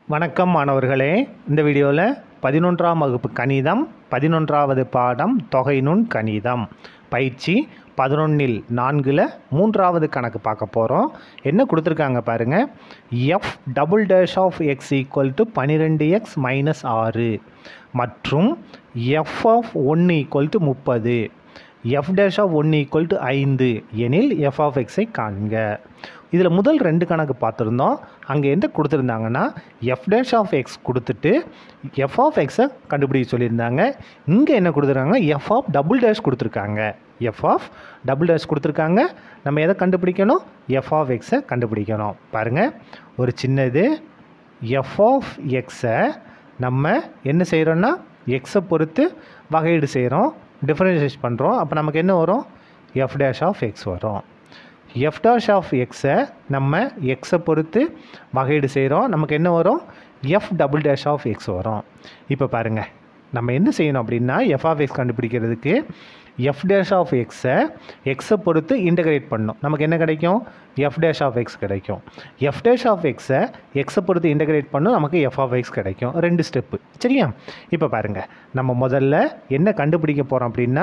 வணக்கம் மாணவர்களே இந்த வீடியோவில் பதினொன்றாம் வகுப்பு கணிதம் பதினொன்றாவது பாடம் தொகை நுண் கணிதம் பயிற்சி பதினொன்றில் நான்கில் மூன்றாவது கணக்கு பார்க்க போகிறோம் என்ன கொடுத்துருக்காங்க பாருங்கள் f double dash of x equal to பன்னிரெண்டு எக்ஸ் மைனஸ் ஆறு மற்றும் எஃப் ஆஃப் ஒன்று ஈக்குவல் டு முப்பது f dash of one equal to ஐந்து எனில் எஃப் ஆஃப் எக்ஸை காண்க இதில் முதல் ரெண்டு கணக்கு பார்த்துருந்தோம் அங்கே என்ன கொடுத்துருந்தாங்கன்னா எஃப் டேஷ் ஆஃப் எக்ஸ் கொடுத்துட்டு எஃப் ஆஃப் எக்ஸை கண்டுபிடிக்க சொல்லியிருந்தாங்க இங்கே என்ன கொடுத்துருக்காங்க எஃப் ஆஃப் டபுள் டேஷ் கொடுத்துருக்காங்க எஃப் ஆஃப் டபுள் டேஷ் கொடுத்துருக்காங்க நம்ம எதை கண்டுபிடிக்கணும் எஃப் ஆஃப் எக்ஸை கண்டுபிடிக்கணும் பாருங்கள் ஒரு சின்னது எஃப் ஆஃப் எக்ஸை நம்ம என்ன செய்கிறோன்னா எக்ஸை பொறுத்து வகையீடு செய்கிறோம் டிஃப்ரென்ஷியேட் பண்ணுறோம் அப்போ நமக்கு என்ன வரும் எஃப் டேஷ் ஆஃப் எக்ஸ் வரும் எஃப் டேஷ் ஆஃப் எக்ஸை நம்ம எக்ஸை பொறுத்து வகையீடு செய்கிறோம் நமக்கு என்ன வரும் f double dash of x வரும் இப்போ பாருங்கள் நம்ம என்ன செய்யணும் அப்படின்னா எஃப் ஆஃப் எக்ஸ் கண்டுபிடிக்கிறதுக்கு எஃப் டேஷ் ஆஃப் எக்ஸை எக்ஸை பொறுத்து இன்டகிரேட் பண்ணணும் நமக்கு என்ன கிடைக்கும் எஃப் டேஷ் ஆஃப் எக்ஸ் கிடைக்கும் எஃப் டேஷ் ஆஃப் எக்ஸை எக்ஸை பொறுத்து இன்டகிரேட் பண்ணணும் நமக்கு எஃப் ஆஃப் எக்ஸ் கிடைக்கும் ரெண்டு ஸ்டெப்பு சரியா இப்போ பாருங்கள் நம்ம முதல்ல என்ன கண்டுபிடிக்க போகிறோம் அப்படின்னா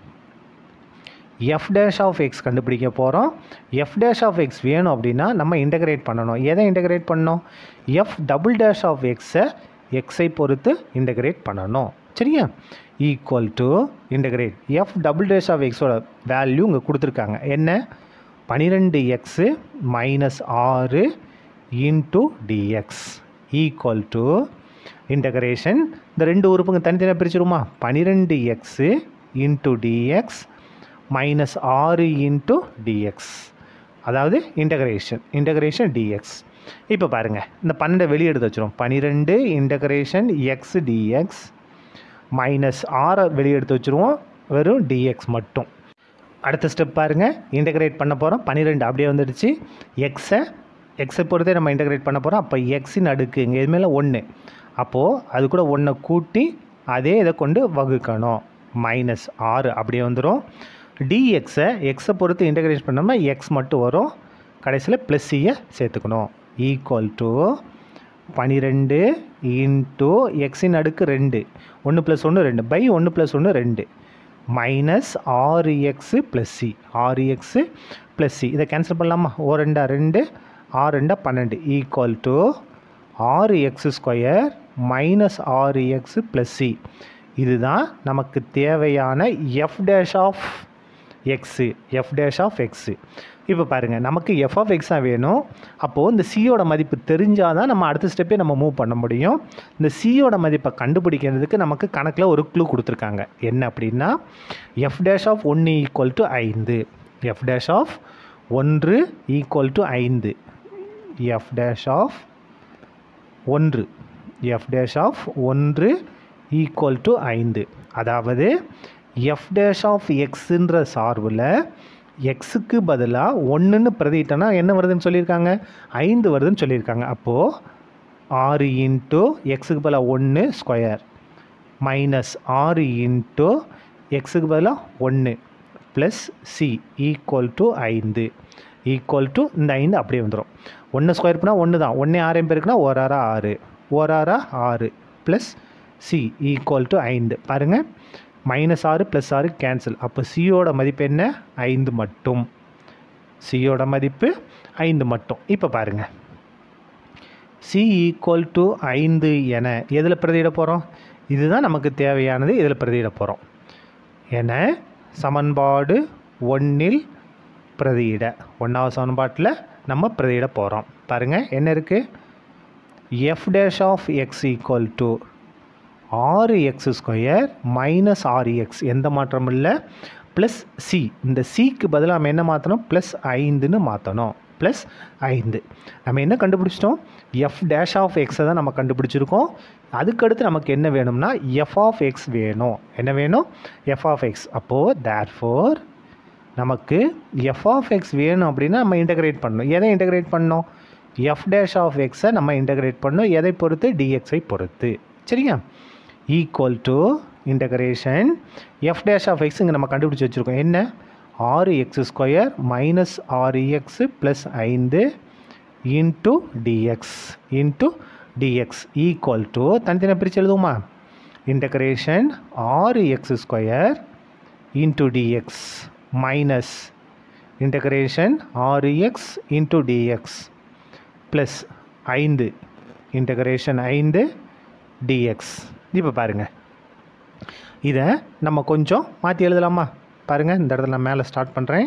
எஃப் டேஷ் ஆஃப் எக்ஸ் கண்டுபிடிக்க போகிறோம் எஃப் டேஷ் ஆஃப் எக்ஸ் வேணும் அப்படின்னா நம்ம இன்டகிரேட் பண்ணணும் எதை இன்டகிரேட் பண்ணணும் எஃப் டபுள் டேஷ் ஆஃப் எக்ஸை எக்ஸை பொறுத்து இன்டகிரேட் பண்ணணும் சரியா equal to integrate f double dash of எக்ஸோட வேல்யூ இங்கே கொடுத்துருக்காங்க என்ன பன்னிரெண்டு எக்ஸு மைனஸ் ஆறு into dx equal to integration இந்த ரெண்டு உறுப்புங்க தனித்தனியாக பிரிச்சிருமா பன்னிரெண்டு எக்ஸு இன்ட்டு டிஎக்ஸ் மைனஸ் ஆறு இன்ட்டு டிஎக்ஸ் அதாவது இன்டகிரேஷன் இன்டகிரேஷன் டிஎக்ஸ் இப்போ பாருங்கள் இந்த பன்னெண்டை வெளியே எடுத்து வச்சிரும் பன்னிரெண்டு இன்டகிரேஷன் எக்ஸ் டிஎக்ஸ் மைனஸ் ஆறை வெளியே எடுத்து வச்சுருவோம் வெறும் டிஎக்ஸ் மட்டும் அடுத்த ஸ்டெப் பாருங்கள் இன்டகிரேட் பண்ண போகிறோம் பன்னிரெண்டு அப்படியே வந்துடுச்சு எக்ஸை எக்ஸை பொறுத்தே நம்ம இன்டகிரேட் பண்ண போகிறோம் அப்போ எக்ஸின் அடுக்கு இங்கே இது மேலே ஒன்று அப்போது அது கூட ஒன்றை கூட்டி அதே இதை கொண்டு வகுக்கணும் மைனஸ் ஆறு அப்படியே வந்துடும் டிஎக்ஸை எக்ஸை பொறுத்து இன்டகிரேட் பண்ணோம்னா எக்ஸ் மட்டும் வரும் கடைசியில் ப்ளஸ் சியை சேர்த்துக்கணும் ஈக்குவல் டு பன்னிரெண்டு இன்ட்டு எக்ஸின் அடுக்கு ரெண்டு ஒன்று ப்ளஸ் ஒன்று ரெண்டு பை ஒன்று ப்ளஸ் ஒன்று ரெண்டு மைனஸ் ஆறு எக்ஸு ப்ளஸ் சி ஆறு எக்ஸு ப்ளஸ் சி இதை கேன்சல் பண்ணலாமா ஓ ரெண்டா ரெண்டு ஆறு ரெண்டா பன்னெண்டு ஈக்குவல் டு ஆறு எக்ஸ் ஸ்கொயர் மைனஸ் ஆறு எக்ஸு ப்ளஸ் சி இதுதான் நமக்கு தேவையான f dash of x f dash of x இப்போ பாருங்கள் நமக்கு எஃப் ஆஃப் எக்ஸாக வேணும் அப்போது இந்த சியோட மதிப்பு தெரிஞ்சால் தான் நம்ம அடுத்த ஸ்டெப்பே நம்ம மூவ் பண்ண முடியும் இந்த சியோட மதிப்பை கண்டுபிடிக்கிறதுக்கு நமக்கு கணக்கில் ஒரு க்ளூ கொடுத்துருக்காங்க என்ன அப்படின்னா எஃப் டேஷ் ஆஃப் ஒன்று ஈக்குவல் டு ஐந்து எஃப் டேஷ் ஆஃப் ஒன்று ஈக்குவல் டு ஐந்து எஃப் டேஷ் ஆஃப் ஒன்று எஃப் டேஷ் ஆஃப் ஒன்று ஈக்குவல் டு ஐந்து அதாவது எஃப் டேஷ் ஆஃப் எக்ஸுன்ற சார்பில் எக்ஸுக்கு பதிலாக ஒன்றுன்னு பிரதிட்டனா என்ன வருதுன்னு சொல்லியிருக்காங்க ஐந்து வருதுன்னு சொல்லியிருக்காங்க அப்போது ஆறு இன்ட்டு எக்ஸுக்கு பதிலாக ஒன்று ஸ்கொயர் மைனஸ் ஆறு இன்ட்டு எக்ஸுக்கு பதிலாக ஒன்று ப்ளஸ் சி ஈக்குவல் டு ஐந்து ஈக்குவல் டு இந்த ஐந்து அப்படியே வந்துடும் ஒன்று ஸ்கொயர் பண்ணால் ஒன்று தான் ஒன்றே ஆறு பேருக்குனா ஓராரா ஆறு ஓராரா ஆறு ப்ளஸ் சி ஈக்குவல் டு ஐந்து பாருங்கள் மைனஸ் ஆறு ப்ளஸ் ஆறு கேன்சல் அப்போ சியோட மதிப்பு என்ன ஐந்து மட்டும் சியோட மதிப்பு ஐந்து மட்டும் இப்போ பாருங்கள் சி ஈக்குவல் டு ஐந்து என எதில் பிரதியிட போகிறோம் இதுதான் நமக்கு தேவையானது இதில் பிரதியிட போகிறோம் என சமன்பாடு ஒன்றில் பிரதியிட ஒன்றாவது சமன்பாட்டில் நம்ம பிரதியிட போகிறோம் பாருங்கள் என்ன இருக்குது f dash of x equal to ஆறு எக்ஸ் ஸ்கொயர் மைனஸ் ஆறு எக்ஸ் எந்த மாற்றமும் இல்லை ப்ளஸ் சி இந்த சிக்கு பதிலாக நம்ம என்ன மாற்றணும் ப்ளஸ் ஐந்துன்னு மாற்றணும் ப்ளஸ் ஐந்து நம்ம என்ன கண்டுபிடிச்சிட்டோம் எஃப் டேஷ் ஆஃப் எக்ஸை தான் நம்ம கண்டுபிடிச்சிருக்கோம் அதுக்கடுத்து நமக்கு என்ன வேணும்னா எஃப் ஆஃப் எக்ஸ் வேணும் என்ன வேணும் எஃப் ஆஃப் எக்ஸ் அப்போது தேர் ஃபோர் நமக்கு எஃப் ஆஃப் எக்ஸ் வேணும் அப்படின்னா நம்ம இன்டகிரேட் பண்ணணும் எதை இன்டகிரேட் பண்ணணும் எஃப் டேஷ் ஆஃப் எக்ஸை நம்ம இன்டகிரேட் பண்ணணும் எதை பொறுத்து டிஎக்ஸை பொறுத்து சரியா equal to integration f dash of x இங்கே நம்ம கண்டுபிடிச்சி வச்சுருக்கோம் என்ன ஆறு எக்ஸ் ஸ்கொயர் மைனஸ் ஆறு எக்ஸு ப்ளஸ் ஐந்து into dx into dx equal to தனித்தனியாக பிரித்து எழுதுவோமா இன்டகிரேஷன் ஆறு x square into dx minus integration ஆறு எக்ஸ் இன்ட்டு டிஎக்ஸ் ப்ளஸ் ஐந்து இன்டகிரேஷன் ஐந்து டிஎக்ஸ் இப்போ பாருங்கள் இதை நம்ம கொஞ்சம் மாற்றி எழுதலாமா பாருங்கள் இந்த இடத்துல நான் மேலே ஸ்டார்ட் பண்ணுறேன்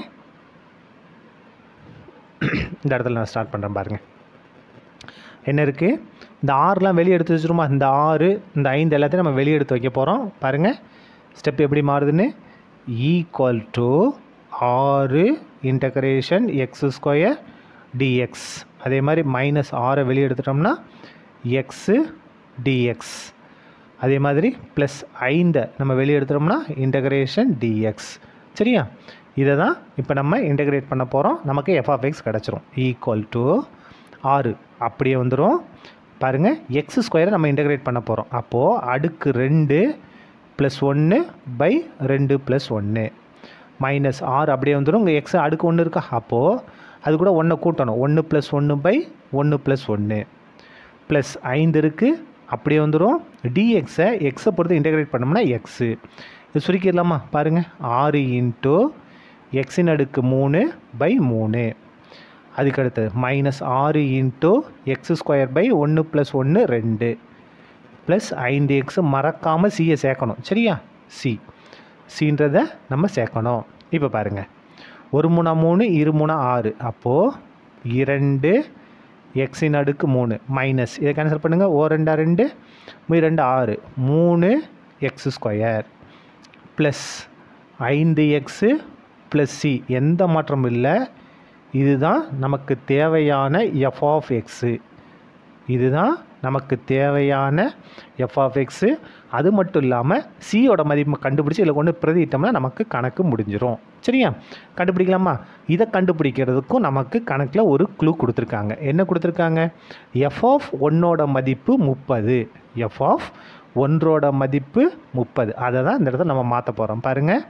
இந்த இடத்துல நான் ஸ்டார்ட் பண்ணுறேன் பாருங்கள் என்ன இருக்குது இந்த ஆறுலாம் வெளியே எடுத்து வச்சுருமா இந்த ஆறு இந்த ஐந்து எல்லாத்தையும் நம்ம வெளியே எடுத்து வைக்க போகிறோம் பாருங்கள் ஸ்டெப் எப்படி மாறுதுன்னு ஈக்குவல் டு ஆறு இன்டகிரேஷன் எக்ஸ் ஸ்கொயர் டிஎக்ஸ் அதே மாதிரி மைனஸ் ஆறை வெளியே எடுத்துட்டோம்னா எக்ஸு டிஎக்ஸ் அதே மாதிரி ப்ளஸ் ஐந்தை நம்ம வெளியே எடுத்துட்டோம்னா இன்டகிரேஷன் டிஎக்ஸ் சரியா இதை தான் இப்போ நம்ம இன்டகிரேட் பண்ண போகிறோம் நமக்கு எஃப் ஆஃப் எக்ஸ் கிடச்சிரும் ஈக்குவல் டு ஆறு அப்படியே வந்துடும் பாருங்கள் எக்ஸ் ஸ்கொயரை நம்ம இன்டகிரேட் பண்ண போகிறோம் அப்போது அடுக்கு ரெண்டு ப்ளஸ் ஒன்று பை ரெண்டு ப்ளஸ் ஒன்று மைனஸ் ஆறு அப்படியே வந்துடும் இங்கே எக்ஸ் அடுக்கு ஒன்று இருக்கா அப்போது அது கூட ஒன்றை கூட்டணும் ஒன்று ப்ளஸ் ஒன்று பை ஒன்று ப்ளஸ் ஒன்று ப்ளஸ் ஐந்து இருக்குது அப்படியே வந்துடும் டிஎக்ஸை எக்ஸை பொறுத்து இன்டகிரேட் பண்ணோம்னா எக்ஸு இது சுருக்கிடலாமா பாருங்கள் ஆறு இன்ட்டு எக்ஸின் அடுக்கு மூணு பை மூணு அதுக்கு அடுத்து மைனஸ் ஆறு இன்ட்டு எக்ஸ் ஸ்கொயர் பை ஒன்று ப்ளஸ் ஒன்று ரெண்டு ப்ளஸ் ஐந்து எக்ஸு மறக்காமல் சியை சேர்க்கணும் சரியா சி சின்றதை நம்ம சேர்க்கணும் இப்போ பாருங்கள் ஒரு மூணா மூணு இரு மூணா ஆறு அப்போது இரண்டு எக்ஸின் அடுக்கு மூணு மைனஸ் இதை கேன்சல் பண்ணுங்கள் ஓ ரெண்டா ரெண்டு மூ ரெண்டு ஆறு மூணு எக்ஸ் ஸ்கொயர் ப்ளஸ் ஐந்து எக்ஸு ப்ளஸ் சி எந்த மாற்றமும் இல்லை இதுதான் நமக்கு தேவையான எஃப் ஆஃப் எக்ஸு இதுதான் நமக்கு தேவையான எஃப் ஆஃப் எக்ஸு அது மட்டும் இல்லாமல் சியோட மதிப்பு கண்டுபிடிச்சி இதில் கொண்டு பிரதிட்டோம்னா நமக்கு கணக்கு முடிஞ்சிடும் சரியா கண்டுபிடிக்கலாமா இதை கண்டுபிடிக்கிறதுக்கும் நமக்கு கணக்கில் ஒரு க்ளூ கொடுத்துருக்காங்க என்ன கொடுத்துருக்காங்க எஃப் ஆஃப் ஒன்னோட மதிப்பு முப்பது எஃப் ஆஃப் ஒன்றோட மதிப்பு முப்பது அதை தான் இந்த இடத்துல நம்ம மாற்ற போகிறோம் பாருங்கள்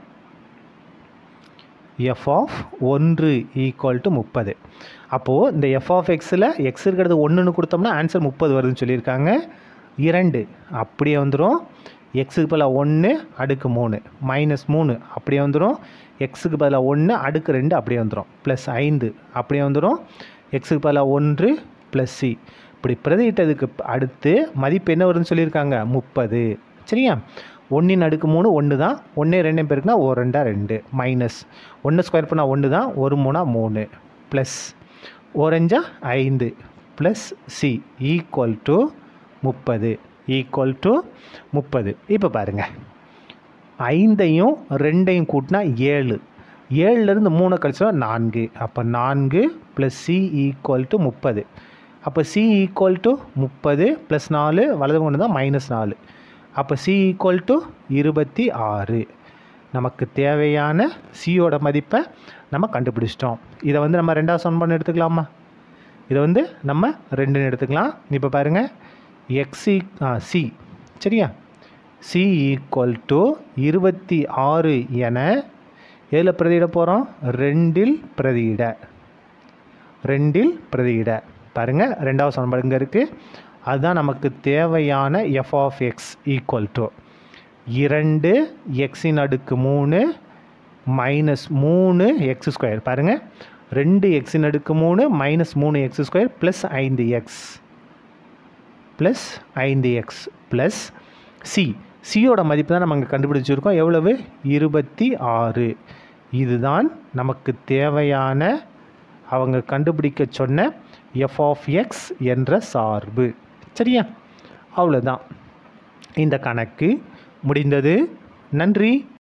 எஃப் ஆஃப் ஒன்று ஈக்குவல் டு முப்பது அப்போது இந்த எஃப் ஆஃப் எக்ஸில் எக்ஸ் இருக்கிறது ஒன்றுன்னு கொடுத்தோம்னா ஆன்சர் முப்பது வருதுன்னு சொல்லியிருக்காங்க இரண்டு அப்படியே வந்துடும் எக்ஸுக்கு பதிலாக ஒன்று அடுக்கு மூணு மைனஸ் மூணு அப்படியே வந்துடும் எக்ஸுக்கு பதிலாக ஒன்று அடுக்கு ரெண்டு அப்படியே வந்துடும் ப்ளஸ் ஐந்து அப்படியே வந்துடும் எக்ஸுக்கு பதிலாக ஒன்று ப்ளஸ் சி இப்படி பிரதியிட்டதுக்கு அடுத்து மதிப்பு என்ன வருதுன்னு சொல்லியிருக்காங்க முப்பது சரியா ஒன்றின் அடுக்கு மூணு ஒன்று தான் ஒன்று ரெண்டு பேருக்குனா ஓ ரெண்டா ரெண்டு மைனஸ் ஒன்று ஸ்கொயர் பண்ணால் ஒன்று தான் ஒரு மூணா மூணு ப்ளஸ் ஓரஞ்சா ஐந்து ப்ளஸ் சி ஈக்குவல் டு முப்பது ஈக்குவல் டு முப்பது இப்போ பாருங்கள் ஐந்தையும் ரெண்டையும் கூட்டினா ஏழு ஏழுலேருந்து மூணு கழிச்சா நான்கு அப்போ நான்கு ப்ளஸ் சி ஈக்குவல் டு முப்பது அப்போ சி ஈக்குவல் டு முப்பது ப்ளஸ் நாலு வலது கொண்டு தான் மைனஸ் நாலு அப்போ சி ஈக்குவல் டு இருபத்தி ஆறு நமக்கு தேவையான சியோட மதிப்பை நம்ம கண்டுபிடிச்சிட்டோம் இதை வந்து நம்ம ரெண்டாவது சமன்பாடு எடுத்துக்கலாமா இதை வந்து நம்ம ரெண்டுன்னு எடுத்துக்கலாம் இப்போ பாருங்கள் எக்ஸி சி சரியா சி ஈக்குவல் டு இருபத்தி ஆறு என எதில் பிரதியிட போகிறோம் ரெண்டில் பிரதியிட ரெண்டில் பிரதியிட பாருங்கள் ரெண்டாவது சமன்பாடு இங்கே இருக்குது அதுதான் நமக்கு தேவையான f of x equal to இரண்டு எக்ஸின் அடுக்கு மூணு மைனஸ் மூணு எக்ஸ் ஸ்கொயர் பாருங்கள் ரெண்டு எக்ஸின் அடுக்கு மூணு மைனஸ் மூணு எக்ஸ் ஸ்கொயர் ப்ளஸ் ஐந்து எக்ஸ் ப்ளஸ் ஐந்து எக்ஸ் ப்ளஸ் சி சியோட மதிப்பு தான் நம்ம அங்கே கண்டுபிடிச்சிருக்கோம் எவ்வளவு இருபத்தி ஆறு இதுதான் நமக்கு தேவையான அவங்க கண்டுபிடிக்க சொன்ன எஃப் ஆஃப் எக்ஸ் என்ற சார்பு சரியா அவ்வளோதான் இந்த கணக்கு முடிந்தது நன்றி